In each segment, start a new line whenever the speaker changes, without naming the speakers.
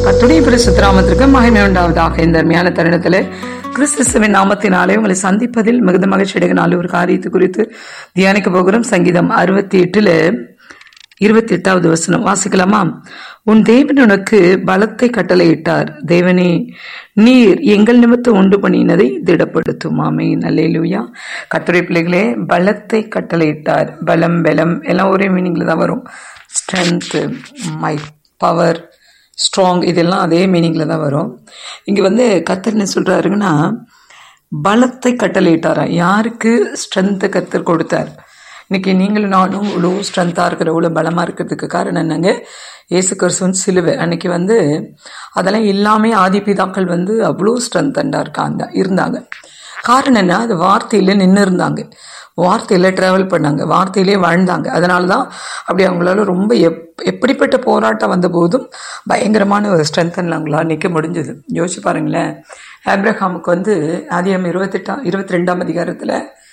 கத்துடைய பரிசுத்த நாமத்திற்கு மகிமை உண்டாவதாக இந்த அருமையான தருணத்தில் கிறிஸ்துவின் நாமத்தினாலே உங்களை சந்திப்பதில் மிகுந்த மகிழ்ச்சி அடைகிற ஒரு காரியத்தை குறித்து தியானிக்க போகிறோம் சங்கீதம் அறுபத்தி எட்டுல இருபத்தி எட்டாவது வசனம் வாசிக்கலாமா உன் தேவன் உனக்கு பலத்தை கட்டளையிட்டார் தேவனே நீர் எங்கள் நிமித்தம் உண்டு பண்ணினதை திடப்படுத்தும் ஆமே நல்லேலூயா கத்துரை பிள்ளைகளே பலத்தை கட்டளையிட்டார் பலம் பலம் எல்லாம் ஒரே மீனிங்ல தான் வரும் ஸ்ட்ரென்த் மை பவர் ஸ்ட்ராங் இதெல்லாம் அதே மீனிங்கில் தான் வரும் இங்கே வந்து கத்தர் என்ன சொல்கிறாருங்கன்னா பலத்தை கட்டளையிட்டாராம் யாருக்கு ஸ்ட்ரென்த்து கத்தர் கொடுத்தார் இன்னைக்கு நீங்களும் நானும் இவ்வளோ ஸ்ட்ரென்த்தாக இருக்கிற இவ்வளோ பலமாக இருக்கிறதுக்கு காரணம் என்னங்க ஏசு கிறிஸ்துவன் சிலுவை அன்னைக்கு வந்து அதெல்லாம் இல்லாமல் ஆதிபிதாக்கள் வந்து அவ்வளோ ஸ்ட்ரென்த்தண்டாக இருக்காங்க இருந்தாங்க காரணம் என்ன அது வார்த்தையில் நின்று இருந்தாங்க வார்த்தையில் ட்ராவல் பண்ணாங்க வார்த்தையிலே வாழ்ந்தாங்க அதனால தான் அப்படி அவங்களால ரொம்ப எப் எப்படிப்பட்ட போராட்டம் வந்த போதும் பயங்கரமான ஒரு ஸ்ட்ரென்த்தனில் அவங்களால நிற்க முடிஞ்சது யோசிச்சு பாருங்களேன் ஆப்ரஹாமுக்கு வந்து ஆதியம் இருபத்தெட்டாம் இருபத்தி ரெண்டாம் அதிகாரத்தில்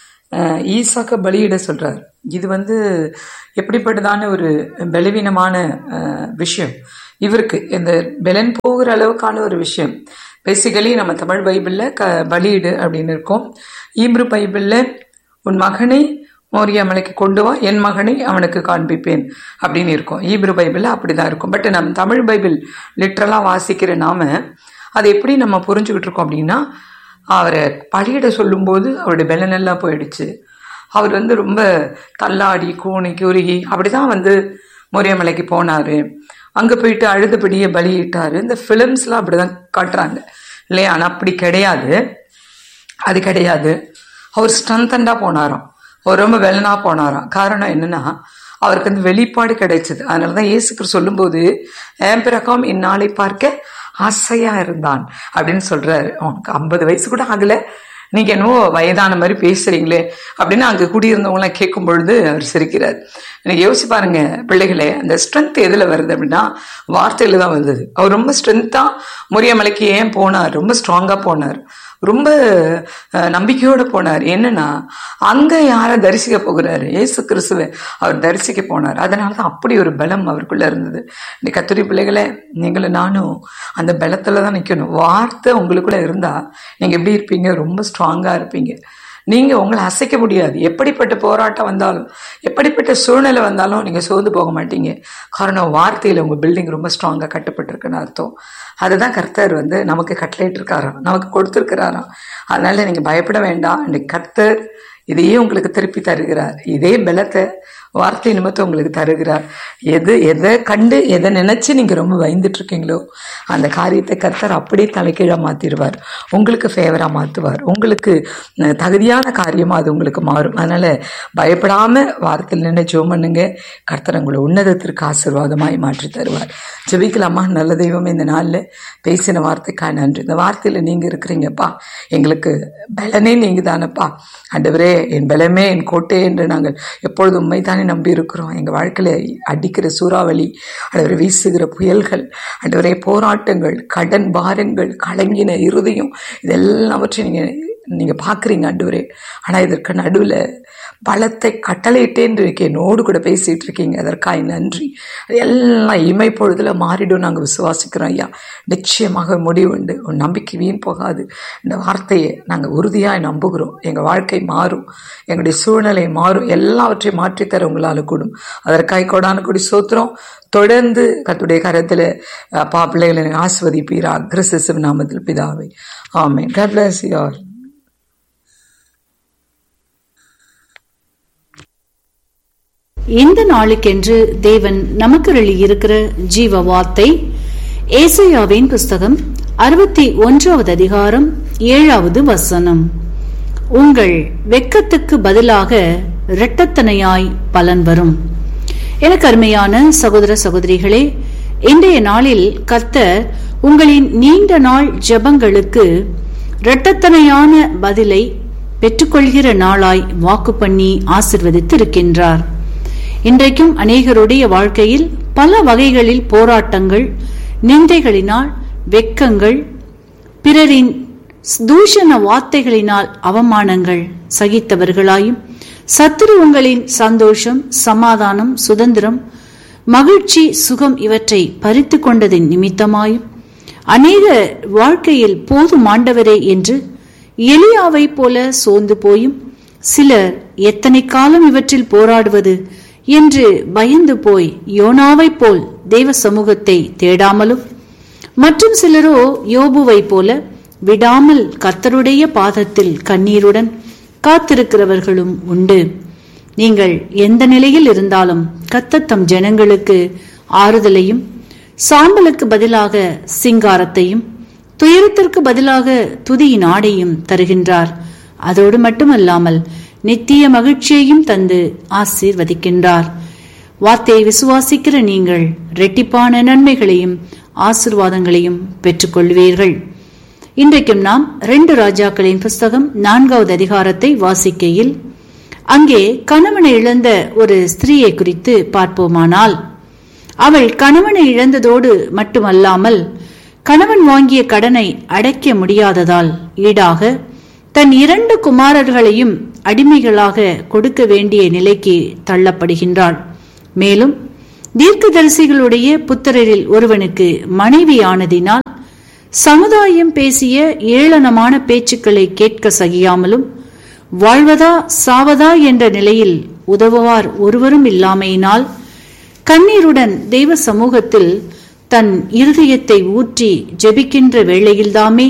ஈசாக்க பலியிட சொல்கிறார் இது வந்து எப்படிப்பட்டதான ஒரு பலவீனமான விஷயம் இவருக்கு இந்த பெலன் போகிற அளவுக்கான ஒரு விஷயம் பேசிக்கலி நம்ம தமிழ் பைபிளில் க பலியிடு அப்படின்னு இருக்கோம் ஈப்ரு பைபிளில் உன் மகனை மோரியா மலைக்கு கொண்டு வா என் மகனை அவனுக்கு காண்பிப்பேன் அப்படின்னு இருக்கும் ஈப்ரு பைபிளில் அப்படி தான் இருக்கும் பட் நம்ம தமிழ் பைபிள் லிட்ரலாக வாசிக்கிற நாம அதை எப்படி நம்ம புரிஞ்சுக்கிட்டு இருக்கோம் அப்படின்னா அவரை பழியிட சொல்லும்போது அவருடைய பெலனெல்லாம் போயிடுச்சு அவர் வந்து ரொம்ப தள்ளாடி கூணி குறுகி அப்படி தான் வந்து மொரியமலைக்கு போனார் அங்கே போயிட்டு அழுதுபடியே பலியிட்டார் இந்த ஃபிலிம்ஸ்லாம் அப்படி தான் காட்டுறாங்க இல்லையா ஆனால் அப்படி கிடையாது அது கிடையாது அவர் ஸ்ட்ரென்தண்டாக போனாராம் அவர் ரொம்ப வெள்ளனாக போனாராம் காரணம் என்னன்னா அவருக்கு வந்து வெளிப்பாடு கிடைச்சது அதனால தான் இயேசுக்கு சொல்லும்போது ஏம்பிரகாம் இந்நாளை பார்க்க ஆசையா இருந்தான் அப்படின்னு சொல்றாரு அவனுக்கு ஐம்பது வயசு கூட ஆகல நீங்க என்னவோ வயதான மாதிரி பேசுறீங்களே அப்படின்னு அங்க குடியிருந்தவங்களாம் கேட்கும் பொழுது அவர் சிரிக்கிறார் எனக்கு யோசிச்சு பாருங்க பிள்ளைகளே அந்த ஸ்ட்ரென்த் எதுல வருது அப்படின்னா வார்த்தையில தான் வந்தது அவர் ரொம்ப ஸ்ட்ரென்த்தா முரியமலைக்கு ஏன் போனார் ரொம்ப ஸ்ட்ராங்கா போனார் ரொம்ப நம்பிக்கையோடு போனார் என்னன்னா அங்கே யாரை தரிசிக்க போகிறாரு ஏசு கிறிஸ்துவை அவர் தரிசிக்க போனார் அதனால தான் அப்படி ஒரு பலம் அவருக்குள்ள இருந்தது இந்த கத்துரி பிள்ளைகளை நீங்களும் நானும் அந்த பலத்தில் தான் நிற்கணும் வார்த்தை உங்களுக்குள்ள இருந்தால் நீங்கள் எப்படி இருப்பீங்க ரொம்ப ஸ்ட்ராங்காக இருப்பீங்க நீங்கள் உங்களை அசைக்க முடியாது எப்படிப்பட்ட போராட்டம் வந்தாலும் எப்படிப்பட்ட சூழ்நிலை வந்தாலும் நீங்கள் சோர்ந்து போக மாட்டீங்க காரணம் வார்த்தையில் உங்கள் பில்டிங் ரொம்ப ஸ்ட்ராங்காக கட்டப்பட்டிருக்குன்னு அர்த்தம் அதுதான் கர்த்தர் வந்து நமக்கு கட்லேட் இருக்காராம் நமக்கு கொடுத்துருக்கிறாராம் அதனால நீங்கள் பயப்பட வேண்டாம் இன்னைக்கு கர்த்தர் இதையே உங்களுக்கு திருப்பி தருகிறார் இதே பலத்தை வார்த்தை நிமித்தம் உங்களுக்கு தருகிறார் எது எதை கண்டு எதை நினைச்சு நீங்க ரொம்ப பயந்துட்டு இருக்கீங்களோ அந்த காரியத்தை கர்த்தர் அப்படியே தலைக்கீழா மாத்திடுவார் உங்களுக்கு ஃபேவரா மாத்துவார் உங்களுக்கு தகுதியான காரியமா அது உங்களுக்கு மாறும் அதனால பயப்படாம வாரத்தில் நின்று ஜோம் பண்ணுங்க கர்த்தர் உங்களை உன்னதத்திற்கு ஆசீர்வாதமாய் மாற்றி தருவார் ஜெபிக்கலாமா நல்ல தெய்வம் இந்த நாளில் பேசின வார்த்தைக்காக நன்றி இந்த வார்த்தையில் நீங்கள் இருக்கிறீங்கப்பா எங்களுக்கு பலனே நீங்கள் தானப்பா ஆண்டவரே என் பலமே என் கோட்டை என்று நாங்கள் எப்பொழுதும் உண்மை தானே நம்பி இருக்கிறோம் எங்கள் வாழ்க்கையில் அடிக்கிற சூறாவளி ஆண்டவரை வீசுகிற புயல்கள் ஆண்டவரே போராட்டங்கள் கடன் பாரங்கள் கலங்கின இருதயம் இதெல்லாவற்றையும் நீங்கள் நீங்கள் பார்க்குறீங்க ஆண்டவரே ஆனால் இதற்கு நடுவில் பலத்தை கட்டளையிட்டேன் இருக்கு என்னோடு கூட பேசிகிட்டு இருக்கீங்க அதற்காக நன்றி எல்லாம் இமை பொழுதுல மாறிடும் நாங்கள் விசுவாசிக்கிறோம் ஐயா நிச்சயமாக முடிவுண்டு உன் நம்பிக்கை வீண் போகாது இந்த வார்த்தையை நாங்கள் உறுதியாக நம்புகிறோம் எங்கள் வாழ்க்கை மாறும் எங்களுடைய சூழ்நிலை மாறும் எல்லாவற்றையும் மாற்றித்தர உங்களால் கூடும் அதற்காக கொடான கூடி சோத்திரம் தொடர்ந்து கத்துடைய கரத்தில் அப்பா பிள்ளைகளை ஆஸ்வதிப்பீரா கிறிஸ்து நாமத்தில் பிதாவை ஆமே God bless you all.
இந்த நாளுக்கென்று தேவன் நமக்கு இருக்கிற ஜீவ வார்த்தை ஏசையாவின் புஸ்தகம் அறுபத்தி ஒன்றாவது அதிகாரம் ஏழாவது வசனம் உங்கள் வெக்கத்துக்கு பதிலாக இரட்டத்தனையாய் பலன் வரும் எனக்கு அருமையான சகோதர சகோதரிகளே இன்றைய நாளில் கர்த்தர் உங்களின் நீண்ட நாள் ஜெபங்களுக்கு இரட்டத்தனையான பதிலை பெற்றுக்கொள்கிற நாளாய் வாக்கு பண்ணி ஆசிர்வதித்து இருக்கின்றார் இன்றைக்கும் அநேகருடைய வாழ்க்கையில் பல வகைகளில் போராட்டங்கள் நிந்தைகளினால் வெக்கங்கள் பிறரின் தூஷண வார்த்தைகளினால் அவமானங்கள் சகித்தவர்களாயும் சத்துரு உங்களின் சந்தோஷம் சமாதானம் சுதந்திரம் மகிழ்ச்சி சுகம் இவற்றை பறித்து கொண்டதின் நிமித்தமாயும் அநேக வாழ்க்கையில் போதும் ஆண்டவரே என்று எலியாவை போல சோர்ந்து போயும் சிலர் எத்தனை காலம் இவற்றில் போராடுவது என்று பயந்து போய் யோனாவைப் போல் தெய்வ சமூகத்தை தேடாமலும் மற்றும் சிலரோ யோபுவை போல விடாமல் கர்த்தருடைய பாதத்தில் கண்ணீருடன் காத்திருக்கிறவர்களும் உண்டு நீங்கள் எந்த நிலையில் இருந்தாலும் கர்த்தர் தம் ஜனங்களுக்கு ஆறுதலையும் சாம்பலுக்கு பதிலாக சிங்காரத்தையும் துயரத்திற்கு பதிலாக துதியின் ஆடையும் தருகின்றார் அதோடு மட்டுமல்லாமல் நித்திய மகிழ்ச்சியையும் தந்து ஆசீர்வதிக்கின்றார் வார்த்தையை விசுவாசிக்கிற நீங்கள் ரெட்டிப்பான நன்மைகளையும் ஆசிர்வாதங்களையும் பெற்றுக்கொள்வீர்கள் இன்றைக்கும் நாம் ரெண்டு ராஜாக்களின் புஸ்தகம் நான்காவது அதிகாரத்தை வாசிக்கையில் அங்கே கணவனை இழந்த ஒரு ஸ்திரீயை குறித்து பார்ப்போமானால் அவள் கணவனை இழந்ததோடு மட்டுமல்லாமல் கணவன் வாங்கிய கடனை அடைக்க முடியாததால் ஈடாக தன் இரண்டு குமாரர்களையும் அடிமைகளாக கொடுக்க வேண்டிய நிலைக்கு தள்ளப்படுகின்றாள் மேலும் தீர்க்கதரிசிகளுடைய புத்திரரில் ஒருவனுக்கு மனைவியானதினால் சமுதாயம் பேசிய ஏளனமான பேச்சுக்களை கேட்க சகியாமலும் வாழ்வதா சாவதா என்ற நிலையில் உதவுவார் ஒருவரும் இல்லாமையினால் கண்ணீருடன் தெய்வ சமூகத்தில் தன் இருதயத்தை ஊற்றி ஜெபிக்கின்ற வேளையில்தாமே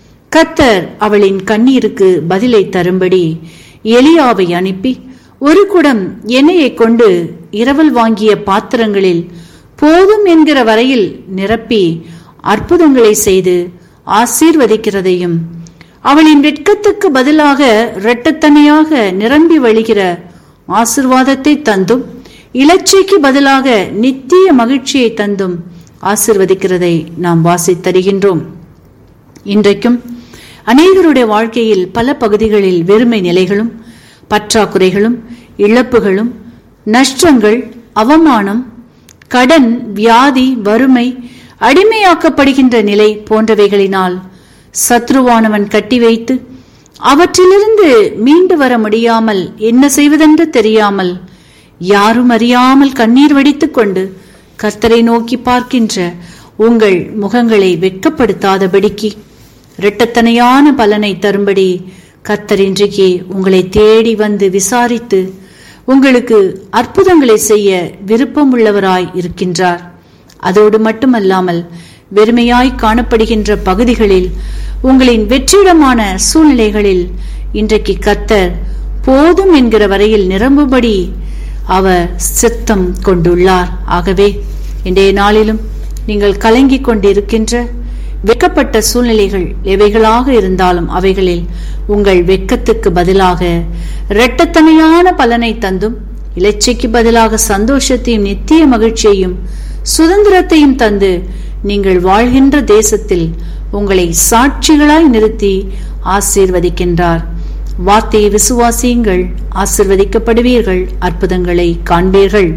கத்தர் அவளின் கண்ணீருக்கு பதிலை தரும்படி எலியாவை அனுப்பி ஒரு குடம் எண்ணெயை கொண்டு இரவல் வாங்கிய பாத்திரங்களில் போதும் என்கிற வரையில் நிரப்பி அற்புதங்களை செய்து ஆசீர்வதிக்கிறதையும் அவளின் வெட்கத்துக்கு பதிலாக இரட்டத்தனையாக நிரம்பி வழிகிற ஆசிர்வாதத்தை தந்தும் இலச்சைக்கு பதிலாக நித்திய மகிழ்ச்சியை தந்தும் ஆசிர்வதிக்கிறதை நாம் வாசித்தருகின்றோம் இன்றைக்கும் அநேகருடைய வாழ்க்கையில் பல பகுதிகளில் வெறுமை நிலைகளும் பற்றாக்குறைகளும் இழப்புகளும் நஷ்டங்கள் அவமானம் கடன் வியாதி வறுமை அடிமையாக்கப்படுகின்ற நிலை போன்றவைகளினால் சத்ருவானவன் கட்டி வைத்து அவற்றிலிருந்து மீண்டு வர முடியாமல் என்ன செய்வதென்று தெரியாமல் யாரும் அறியாமல் கண்ணீர் வடித்துக் கொண்டு கர்த்தரை நோக்கி பார்க்கின்ற உங்கள் முகங்களை வெட்கப்படுத்தாதபடிக்கு இரட்டத்தனையான பலனை தரும்படி கர்த்தர் இன்றைக்கு உங்களை தேடி வந்து விசாரித்து உங்களுக்கு அற்புதங்களை செய்ய விருப்பம் உள்ளவராய் இருக்கின்றார் அதோடு மட்டுமல்லாமல் வெறுமையாய் காணப்படுகின்ற பகுதிகளில் உங்களின் வெற்றிடமான சூழ்நிலைகளில் இன்றைக்கு கத்தர் போதும் என்கிற வரையில் நிரம்பும்படி அவர் சித்தம் கொண்டுள்ளார் ஆகவே இன்றைய நாளிலும் நீங்கள் கலங்கிக் கொண்டிருக்கின்ற வெக்கப்பட்ட சூழ்நிலைகள் எவைகளாக இருந்தாலும் அவைகளில் உங்கள் வெக்கத்துக்கு பதிலாக இரட்டத்தனையான பலனை தந்தும் இலச்சைக்கு பதிலாக சந்தோஷத்தையும் நித்திய மகிழ்ச்சியையும் சுதந்திரத்தையும் தந்து நீங்கள் வாழ்கின்ற தேசத்தில் உங்களை சாட்சிகளாய் நிறுத்தி ஆசீர்வதிக்கின்றார் வார்த்தையை விசுவாசியுங்கள் ஆசிர்வதிக்கப்படுவீர்கள் அற்புதங்களை காண்பீர்கள்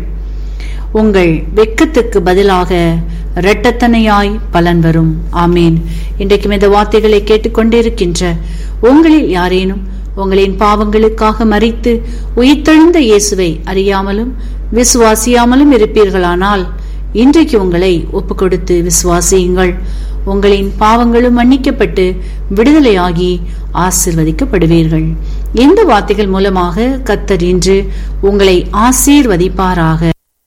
உங்கள் வெக்கத்துக்கு பதிலாக இரட்டத்தனையாய் பலன் வரும் ஆமீன் இன்றைக்கும் இந்த வார்த்தைகளை கேட்டுக்கொண்டிருக்கின்ற உங்களில் யாரேனும் உங்களின் பாவங்களுக்காக மறித்து உயிர்த்தெழுந்த இயேசுவை அறியாமலும் விசுவாசியாமலும் இருப்பீர்களானால் இன்றைக்கு உங்களை ஒப்பு கொடுத்து விசுவாசியுங்கள் உங்களின் பாவங்களும் மன்னிக்கப்பட்டு விடுதலையாகி ஆசிர்வதிக்கப்படுவீர்கள் இந்த வார்த்தைகள் மூலமாக கத்தர் இன்று உங்களை ஆசீர்வதிப்பாராக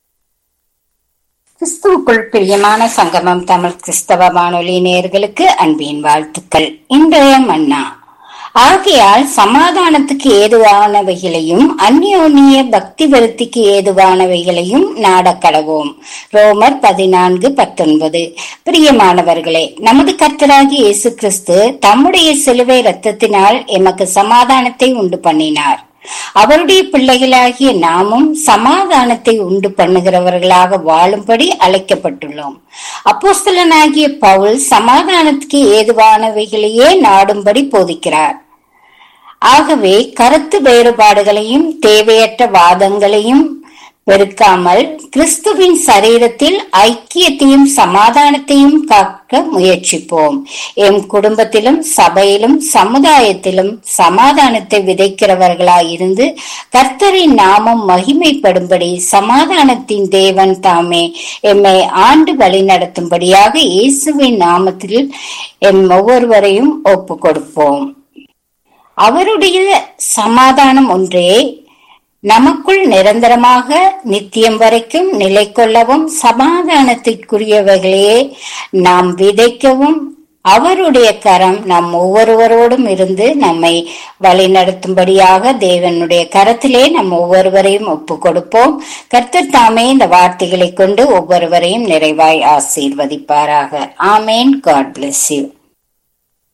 கிறிஸ்துவுக்குள் பிரியமான சங்கமம் தமிழ் கிறிஸ்தவ வானொலி நேயர்களுக்கு அன்பின் வாழ்த்துக்கள் இன்றைய மன்னா ஆகையால் சமாதானத்துக்கு ஏதுவானவைகளையும் அந்யோன்ய பக்தி விருத்திக்கு ஏதுவானவைகளையும் நாடக்கடவோம் ரோமர் பதினான்கு பத்தொன்பது பிரியமானவர்களே நமது கர்த்தராகி இயேசு கிறிஸ்து தம்முடைய சிலுவை இரத்தத்தினால் எமக்கு சமாதானத்தை உண்டு பண்ணினார் அவருடைய பிள்ளைகளாகிய நாமும் சமாதானத்தை உண்டு பண்ணுகிறவர்களாக வாழும்படி அழைக்கப்பட்டுள்ளோம் அப்போஸ்தலனாகிய பவுல் சமாதானத்துக்கு ஏதுவானவைகளையே நாடும்படி போதிக்கிறார் ஆகவே கருத்து வேறுபாடுகளையும் தேவையற்ற வாதங்களையும் வெறுக்காமல் கிறிஸ்துவின் சரீரத்தில் ஐக்கியத்தையும் சமாதானத்தையும் காக்க முயற்சிப்போம் எம் குடும்பத்திலும் சபையிலும் சமுதாயத்திலும் சமாதானத்தை விதைக்கிறவர்களாய் இருந்து கர்த்தரின் நாமம் மகிமைப்படும்படி சமாதானத்தின் தேவன் தாமே எம்மை ஆண்டு வழி நடத்தும்படியாக இயேசுவின் நாமத்தில் எம் ஒவ்வொருவரையும் ஒப்பு கொடுப்போம் அவருடைய சமாதானம் ஒன்றே நமக்குள் நிரந்தரமாக நித்தியம் வரைக்கும் நிலை கொள்ளவும் சமாதானத்திற்குரியவைகளையே நாம் விதைக்கவும் அவருடைய கரம் நம் ஒவ்வொருவரோடும் இருந்து நம்மை வழிநடத்தும்படியாக தேவனுடைய கரத்திலே நம் ஒவ்வொருவரையும் ஒப்பு கொடுப்போம் கர்த்தர் தாமே இந்த வார்த்தைகளை கொண்டு ஒவ்வொருவரையும் நிறைவாய் ஆசீர்வதிப்பாராக ஆமேன் காட் பிளஸ் யூ